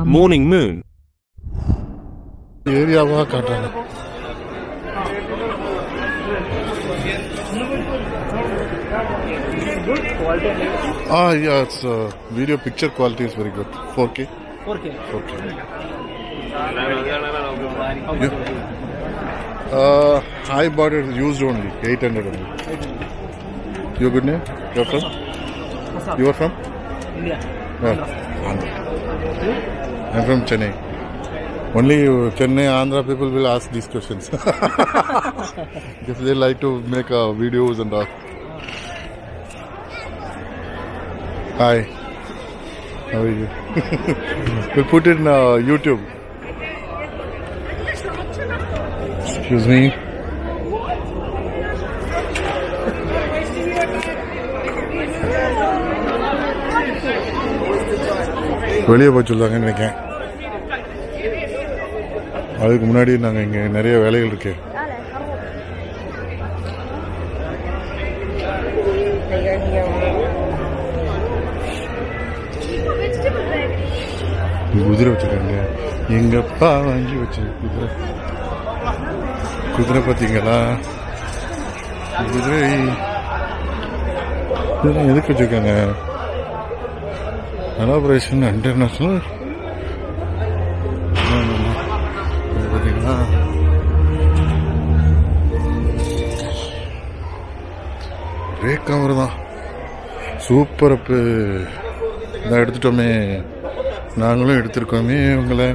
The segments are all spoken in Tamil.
Morning moon. ஏரியாவாக காட்டுறாங்க ah yeah it's video picture quality is very good four K 4K. Four K Uh, I bought it used only, 800 only. Your good name? You're from? What's up? You are from? India. Yeah. Andhra. I'm from Chennai. Only uh, Chennai, Andhra people will ask these questions. if they like to make uh, videos and all. Hi. How are you? we'll put it in uh, YouTube. Excuse me. வெளியே போய் சொல்லுவாங்கன்னு நினைக்கிறேன் அதுக்கு முன்னாடி நாங்கள் இங்கே நிறைய வேலைகள் இருக்கு குதிரை வச்சிருக்காங்க எங்கப்பா வாங்கி வச்சு குதிரை குதிரை பார்த்தீங்களா குதிரை இதெல்லாம் எதுக்கு வச்சிருக்காங்க அலாபரேஷன் இன்டர்நேஷனல் பார்த்தீங்களா பிரேக் கவர் தான் சூப்பர் அப்பு இதான் எடுத்துட்டோமே நாங்களும் எடுத்திருக்கோமே உங்களை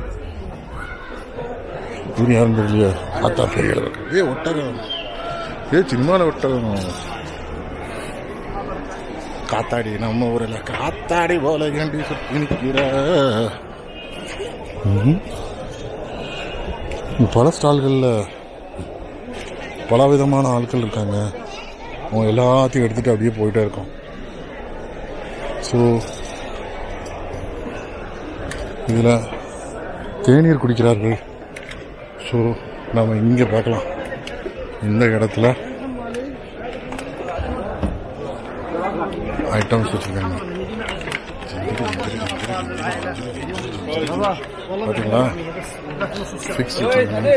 இவரு யாரும் தெரியலையா ஆத்தா பெரிய இருக்கு ஏ ஒட்டகம் ஏ சினிமாவில் ஒட்டகம் காத்தாடி நம்ம ஊரில் காத்தாடி போல ஏண்டி சுற்றி நிற்கிற ம்ஹும். இங்க பல ஸ்டால்களில் பல விதமான ஆட்கள் இருக்காங்க அவங்க எல்லாத்தையும் எடுத்துட்டு அப்படியே போயிட்டே இருக்கோம் ஸோ இதில் தேநீர் குடிக்கிறார்கள் ஸோ நாம் இங்கே பார்க்கலாம் இந்த இடத்துல ஐட்டம்ஸ் வச்சுருக்காங்க பார்த்தீங்களா ஃபிக்ஸ் வச்சுருக்காங்க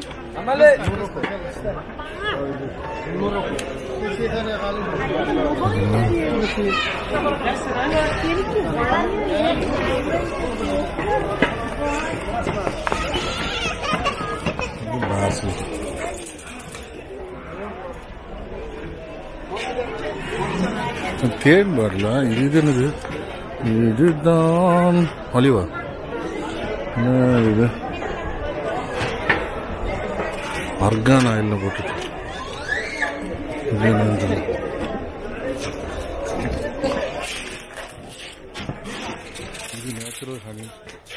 Massive. தேன் பாடல இது இது என்னது இதுதான் ஒலிவா என்ன இது அர்கான் ஆயில்ல போட்டுருக்கு இது என்னன்னு தெரியல. இது நேச்சுரல் ஹனி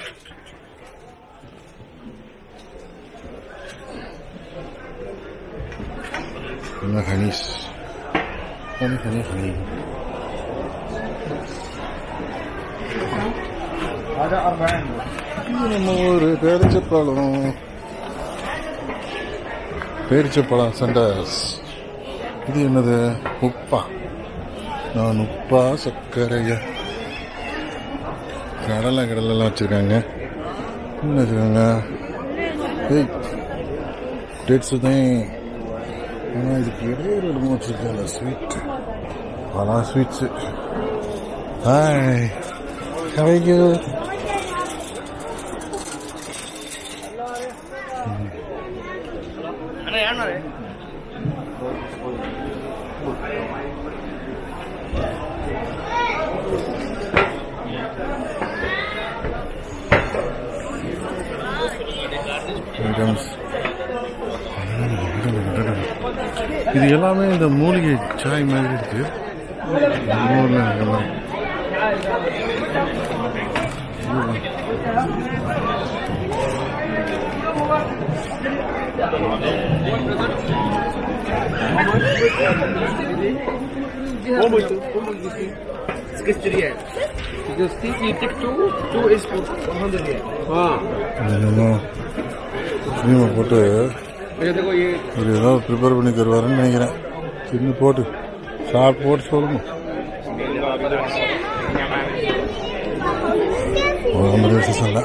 என்ன ஹனிஸ் ஹனி ஹனி ஹனி இது நம்ம ஒரு பேரிச்சப்பழம் பேரிச்சப்பழம் சண்டஸ் இது என்னது உப்பா நான் உப்பா சர்க்கரையா கடலை கடலெல்லாம் வச்சுருக்காங்க என்ன வச்சுருக்காங்க ஏய் டேட்ஸு தான் ஆனால் இதுக்கு இடையில என்னமோ வச்சுருக்காங்க ஸ்வீட் பல ஸ்வீட்ஸு ஹாய் ஹவைக்கு ஐட்டம்ஸ் இது எல்லாமே இந்த மூலிகை சாய் மாதிரி இருக்கு நம்ம ஊர்ல இருக்கலாம் Because think you take two, two is for 100 here. என்னமோ சினிமா போட்டு ये देखो ये ஒரு ஏதாவது ப்ரிப்பேர் பண்ணி தருவாருன்னு நினைக்கிறேன் சின்ன போட்டு சாப்பிட்டு போட்டு சொல்லுங்க ஒரு ஐம்பது வருஷம் மசாலா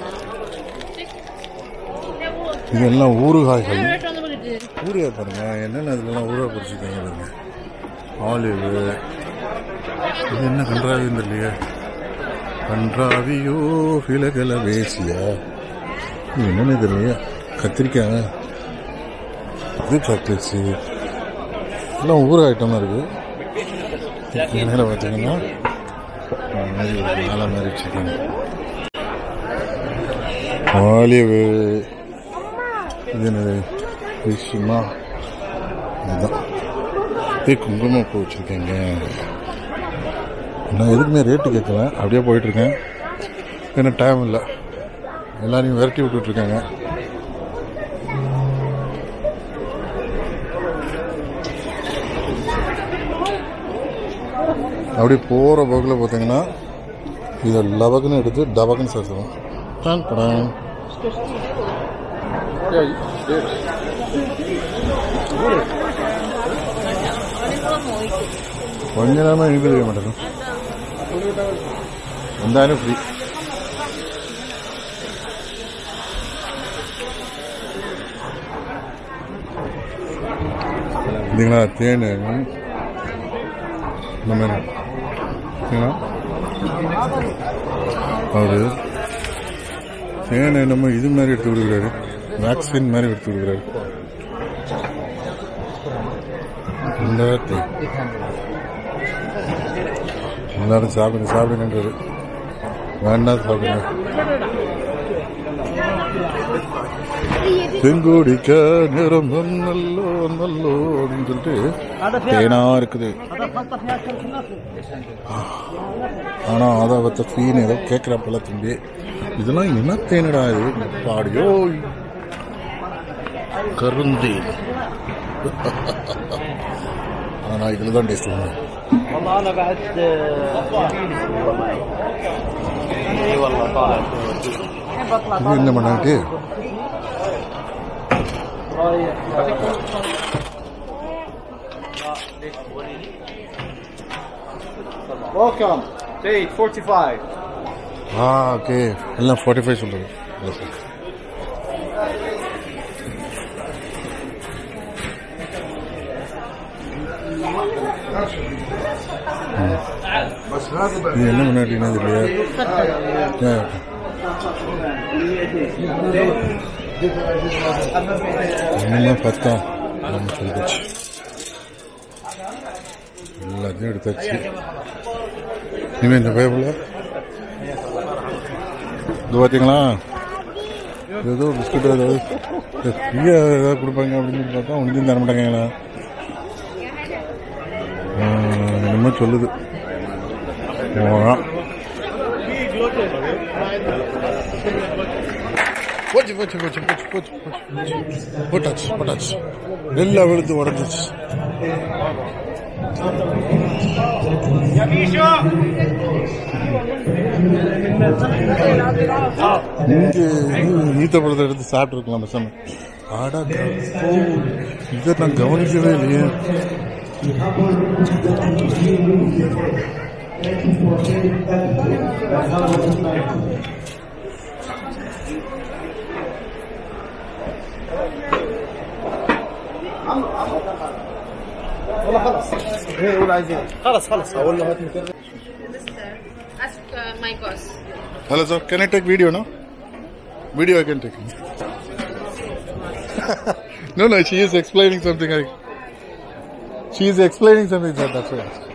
இதெல்லாம் ஊறுகாய்கள் ஊறுகாய் பாருங்க என்னென்ன இதுலலாம் ஊறுகாய் பிடிச்சிருக்காங்க பாருங்க ஆலிவு இது என்ன கன்றாவின்னு தெரியலையே கன்றாவியோ விலகல வேசியா இது என்னன்னு தெரியலையே கத்திரிக்காய் இது சாக்லேட்ஸு எல்லாம் ஊறுகாய் ஐட்டம் தான் இருக்கு மேலே பார்த்தீங்கன்னா இந்த மாதிரி ஒரு மேலே மாதிரி வச்சுருக்காங்க ஆலிவு இது என்னது விஷயமா இதுதான் இதே குங்குமப்பூ வச்சுருக்கேங்க நான் எதுக்குமே ரேட்டு கேட்கல அப்படியே போயிட்டுருக்கேன் ஏன்னா டைம் இல்லை எல்லாரையும் விரட்டி விட்டுட்ருக்காங்க அப்படி போகிற போக்கில் பார்த்தீங்கன்னா இதை லபக்குன்னு எடுத்து டபக்குன்னு சேர்த்துவோம் டான் படான் கொஞ்ச நேரமா എനിക്ക് தெரிയ മാട്ടേക്കും എന്തായാലും ഫ്രീ இதுங்களா தேன் இந்த மாதிரி சரிங்களா அவரு தேன் என்னமோ இது மாதிரி எடுத்து கொடுக்குறாரு வேக்சின் மாதிரி எடுத்து கொடுக்குறாரு இந்த தேன் எல்லாரும் சாப்பிடுங்க சாப்பிடுங்கன்றாரு வேண்டாம் சாப்பிடுங்க செங்கோடிக்க நிறம் நல்லோ நல்லோ அப்படின்னு சொல்லிட்டு தேனா இருக்குது ஆனா அதை பத்த ஃபீன் ஏதோ கேட்கிறப்பல தம்பி இதெல்லாம் என்ன தேனடா இது பாடியோ கருந்தேன் ஆனா இதுல தான் டேஸ்ட் பண்ணுவேன் والله انا بعد اي والله طالع இது என்ன பண்ணாட்டு Welcome. Date 45. ஆ ஓகே எல்லாம் ஃபார்ட்டி ஃபைவ் சொல்றது இல்லை சார் இது என்ன முன்னாடினா இல்லையா என்னமா பார்த்தா நம்ம சொல்லிடுச்சு எல்லாத்தையும் எடுத்தாச்சு இனிமே இந்த பயப்புல இது பார்த்தீங்களா ஏதோ பிஸ்கட் ஏதாவது ஃப்ரீயாக ஏதாவது கொடுப்பாங்க அப்படின்னு பார்த்தா ஒன்றும் தர மாட்டாங்களா என்னமோ சொல்லுது போகலாம் போச்சு போச்சு போச்சு போச்சு போச்சு போச்சு போட்டாச்சு போட்டாச்சு எல்லாம் விழுந்து உடஞ்சிச்சு இங்க ஈத்த பழத்தை எடுத்து சாப்பிட்டு இருக்கலாம் பேசாம ஆடா ஓ இதை நான் கவனிக்கவே இல்லையே خلاص خلاص اقول له هات Ask uh, my boss. Hello, sir. Can I take video now? Video I can take. no, no, she is explaining something. I, she is explaining something, sir. That's why I asked.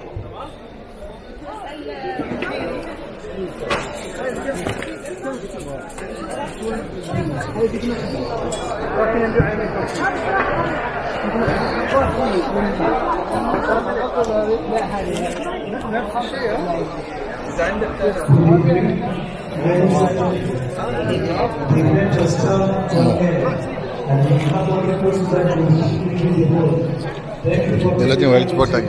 எல்லாத்தையும் வலிச்சு போட்டாங்க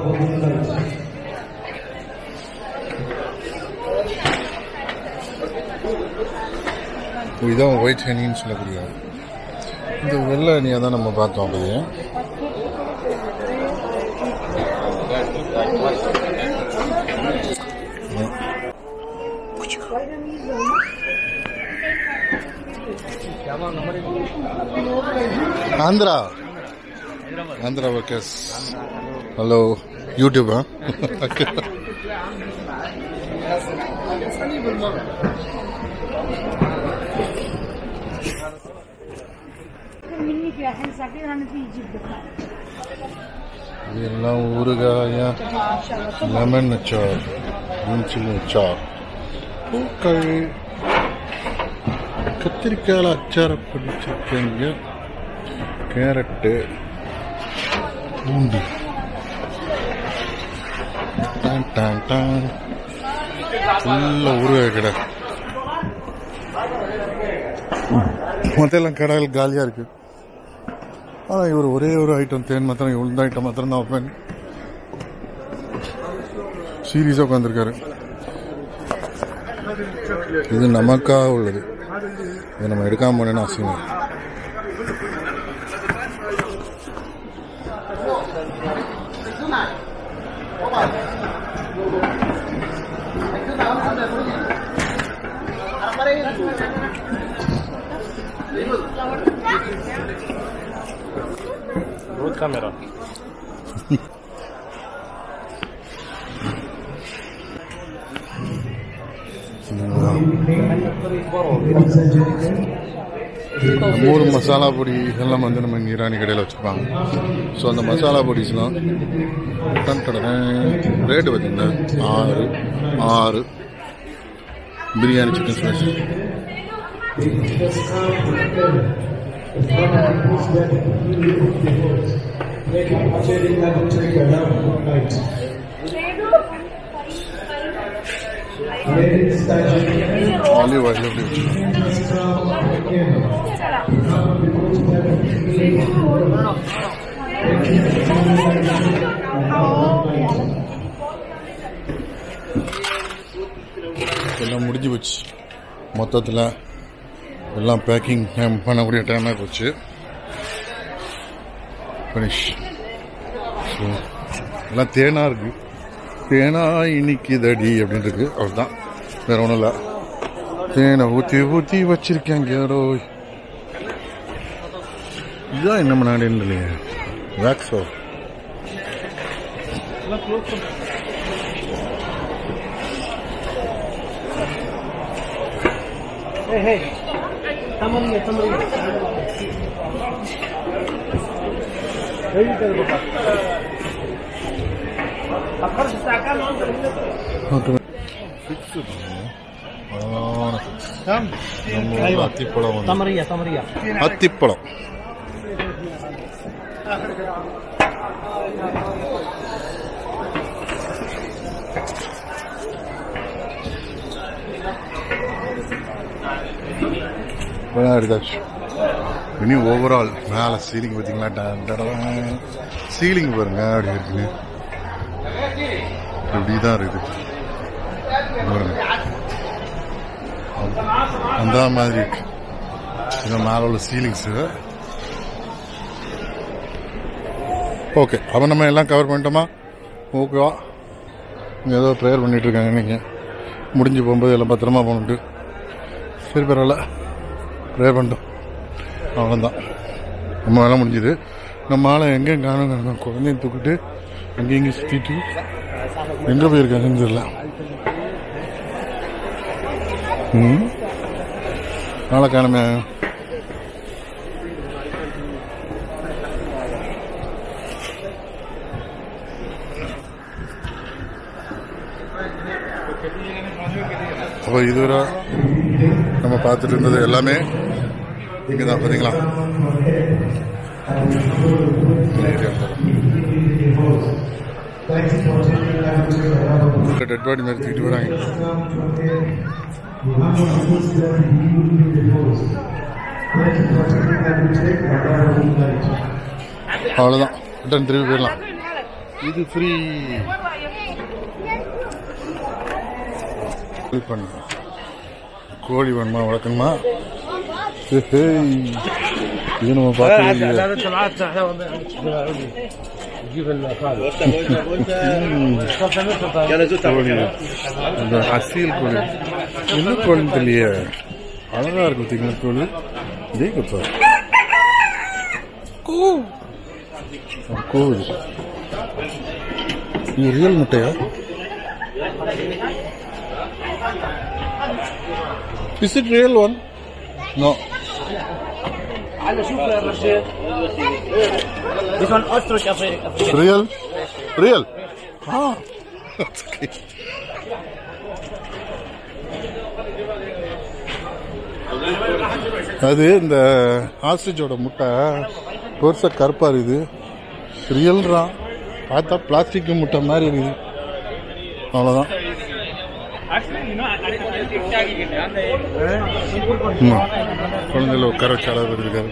இதான் ஒயிட் ஹனின்னு சொல்லக்கூடிய இந்த வெள்ளை அணியை தான் நம்ம பார்த்தோம் அப்படியே ஆந்திரா ஆந்திரா ஒர்க்கர்ஸ் ஹலோ யூடியூபா منك يا حين ساعتين انا في جيب இதெல்லாம் ஊறுகாயா லெமன் அச்சார் சில்லி அச்சார் பூக்கள் கத்திரிக்காயில் அச்சார பிடிச்சிருக்கீங்க கேரட்டு பூண்டு டான் டான் டான் ஃபுல்லாக ஊறுகாய் கடை மொத்தம் எல்லாம் கடையில் காலியாக இருக்கு ஆனால் இவர் ஒரே ஒரு ஐட்டம் தேன் மாத்திரம் இவ்வளோ ஐட்டம் மாத்திரம் தான் ஓப்பன் சீரியஸாக உட்காந்துருக்காரு இது நமக்காக உள்ளது இதை நம்ம எடுக்காம போனேன்னு அவசியம் Road camera. மூணு மசாலா பொடி எல்லாம் வந்து நம்ம இங்கே ஈரானி கடையில் வச்சுருப்பாங்க ஸோ அந்த மசாலா பொடிஸ்லாம் டன் கடனை ரேட்டு பார்த்தீங்கன்னா ஆறு ஆறு biryani chicken spicy olive oil எப்படி வச்சுருக்கோம் எல்லாம் முடிஞ்சு போச்சு மொத்தத்தில் எல்லாம் பேக்கிங் டைம் பண்ணக்கூடிய டைமாக போச்சு ஃபினிஷ் ஸோ எல்லாம் தேனா இருக்கு தேனா இனிக்குதடி அப்படின்னு இருக்கு அவ்வளோதான் வேற ஒன்றும் இல்லை தேனை ஊற்றி ஊற்றி வச்சிருக்கேங்க யாரோ இதுதான் என்ன நாடுன்னு இல்லையே வேக்ஸோ Hey, hey. Tamaria, tamaria. Ready कर बेटा पकड़ साका मान ஓகே ஃபிக்ஸ் அழகான ஃபிக்ஸ் நம்ம ஊர்ல அத்திப்பழம் வந்து तमरिया तमरिया அத்திப்பழம் இப்பதான் எடுத்தாச்சு இனி ஓவரால் மேலே சீலிங் பார்த்தீங்களா சீலிங் பாருங்க அப்படி இருக்குன்னு இப்படிதான் இருக்குது பாருங்க. அந்த மாதிரி இருக்கு இதான் மேலே உள்ள சீலிங்ஸு ஓகே அப்போ நம்ம எல்லாம் கவர் பண்ணிட்டோமா ஓகேவா இங்கே ஏதோ ப்ரேயர் பண்ணிட்டு இருக்காங்க நீங்கள் முடிஞ்சு போகும்போது எல்லாம் பத்திரமா போகணுன்ட்டு சரி பரவாயில்ல ப்ரேயர் பண்ணிட்டோம் அவ்வளோதான் நம்ம வேலை முடிஞ்சுது நம்ம ஆளை எங்கே காணும் காணும் குழந்தைய தூக்கிட்டு அங்கேயும் இங்கேயும் சுற்றிட்டு எங்கே போயிருக்காங்கன்னு தெரியல ம் நாளை காணுமே அப்போ இதுவரை நம்ம பார்த்துட்டு இருந்தது எல்லாமே இங்கே தான் பார்த்தீங்களா டெட் பாடி மாதிரி தூக்கிட்டு வராங்க அவ்வளோதான் ரிட்டன் திருப்பி போயிடலாம் இது ஃப்ரீ கோழி பண்ண கோழி வேணுமா வளர்க்கணுமா ஹேய். இது நம்ம பார்த்தது இல்லையே. لا طلعت احنا نجيب الخالد கோழி இந்த அசியல் கோழி என்ன கோழின்னு தெரியலையே அழகா இருக்கு பார்த்தீங்களா கோழி இதே கொடுத்தா கூ கூவுது இது ரியல் முட்டையா is it real one no This one ostrich African. Real real ஆ ஓகே அது இந்த ஆஸ்ட்ரிச்சோட முட்டை பெருசாக கருப்பாக இருக்குது ரியல்றான் பார்த்தா பிளாஸ்டிக் முட்டை மாதிரி இருக்குது அவ்வளோதான் Actually, you know, I, I, I TikTok it. ம். குழந்தைல உட்கார வச்சு அளவு இருக்காரு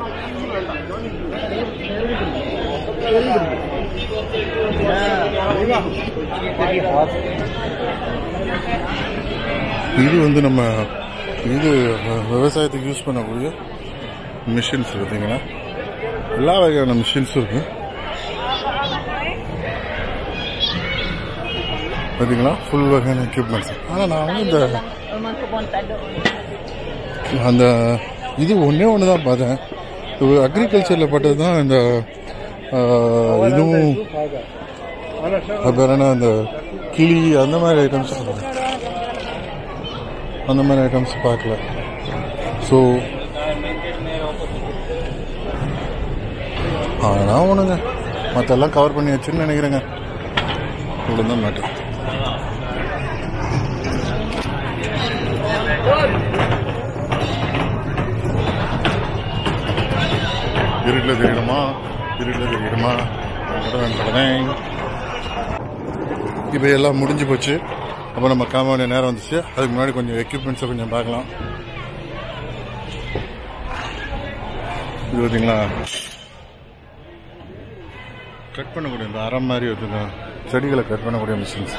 இது வந்து நம்ம இது அஹ், விவசாயத்துக்கு யூஸ் பண்ணக்கூடிய மிஷின்ஸ் பார்த்தீங்கன்னா எல்லா வகையான மிஷின்ஸும் இருக்கு பார்த்தீங்களா ஃபுல் வகையான எக்யூப்மெண்ட்ஸ் ஆனால் நான் வந்து இந்த அந்த இது ஒன்றே ஒன்று தான் பார்த்தேன் இது அக்ரிகல்ச்சரில் பட்டது தான் இந்த ஆஹ், இதுவும் அது பேர் என்ன அந்த கிளி அந்த மாதிரி ஐட்டம்ஸ் அந்த மாதிரி ஐட்டம்ஸ் பார்க்கல ஸோ ஆனால் ஒன்றுங்க மற்றெல்லாம் கவர் பண்ணி வச்சுன்னு நினைக்கிறேங்க இவ்வளோ தான் மேட்டர் இருட்டில் தெரியணுமா இருட்டில் தெரியணுமா இப்போ எல்லாம் முடிஞ்சு போச்சு அப்போ நம்ம கிளம்ப வேண்டிய நேரம் வந்துச்சு அதுக்கு முன்னாடி கொஞ்சம் எக்யூப்மெண்ட்ஸை கொஞ்சம் பார்க்கலாம் இது பார்த்தீங்களா கட் பண்ணக்கூடிய இந்த அறம் மாதிரி வச்சுங்க செடிகளை கட் பண்ணக்கூடிய மிஷின்ஸ்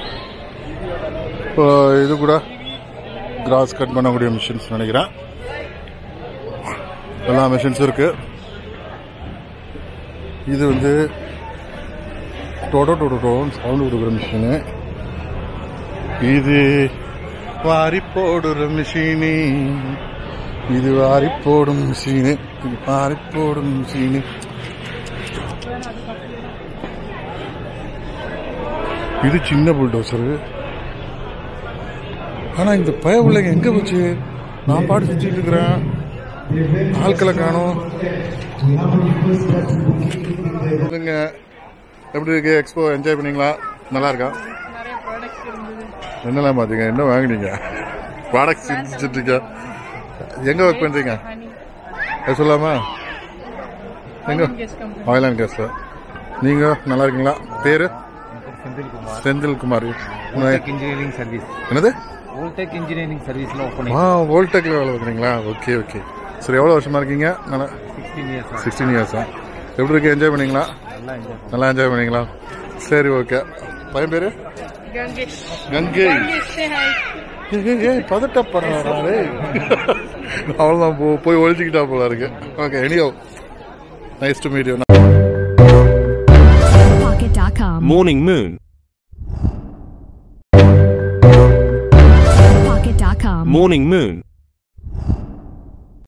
இப்போ இது கூட கிராஸ் கட் பண்ணக்கூடிய மிஷின்ஸ் நினைக்கிறேன் எல்லா மிஷின்ஸும் இருக்கு இது வந்து டொடோ டொடோ டோன்னு சவுண்ட் கொடுக்குற மிஷினு இது வாரி போடுற மிஷினு இது வாரி போடும் மிஷினு இது வாரி போடும் மிஷினு இது சின்ன புல்டோசரு ஆனா இந்த பய பிள்ளைங்க எங்க போச்சு நான் பாட்டு சுத்திட்டு இருக்கிறேன் ஆட்களை காணும் சொல்லுங்க எப்படி இருக்கு எக்ஸ்போ என்ஜாய் பண்ணீங்களா நல்லா இருக்கா என்னெல்லாம் பாத்தீங்க என்ன வாங்குனீங்க ப்ராடக்ட் செஞ்சுட்டு இருக்க எங்க ஒர்க் பண்றீங்க அது சொல்லாமா எங்க ஆயில் அண்ட் கேஸ் நீங்க நல்லா இருக்கீங்களா பேரு செந்தில் குமார் இன்ஜினியரிங் சர்வீஸ் என்னது வோல்டெக் இன்ஜினியரிங் சர்வீஸ்ல ஓப்பனிங் ஆ வோல்டெக்ல வேலை பார்க்குறீங்களா ஓகே ஓகே சரி எவ்வளோ வருஷமா இருக்கீங்க நல்லா சிக்ஸ்டீன் இயர்ஸ் சிக்ஸ்டீன் இயர்ஸா எப்படி இருக்கு என்ஜாய் பண்ணீங்களா நல்லா என்ஜாய் நல்லா என்ஜாய் பண்ணீங்களா சரி ஓகே பையன் பேரு Gangesh. Ganga Gangesh, say hi. ஏய், ஏய், ஏய் பதட்டப்படுறாரு அவ்வளோதான் போ போய் ஒழிச்சுக்கிட்டா போல இருக்கு ஓகே எனியோ nice to meet you Pocket.com. Morning Moon. Pocket.com. Morning Moon.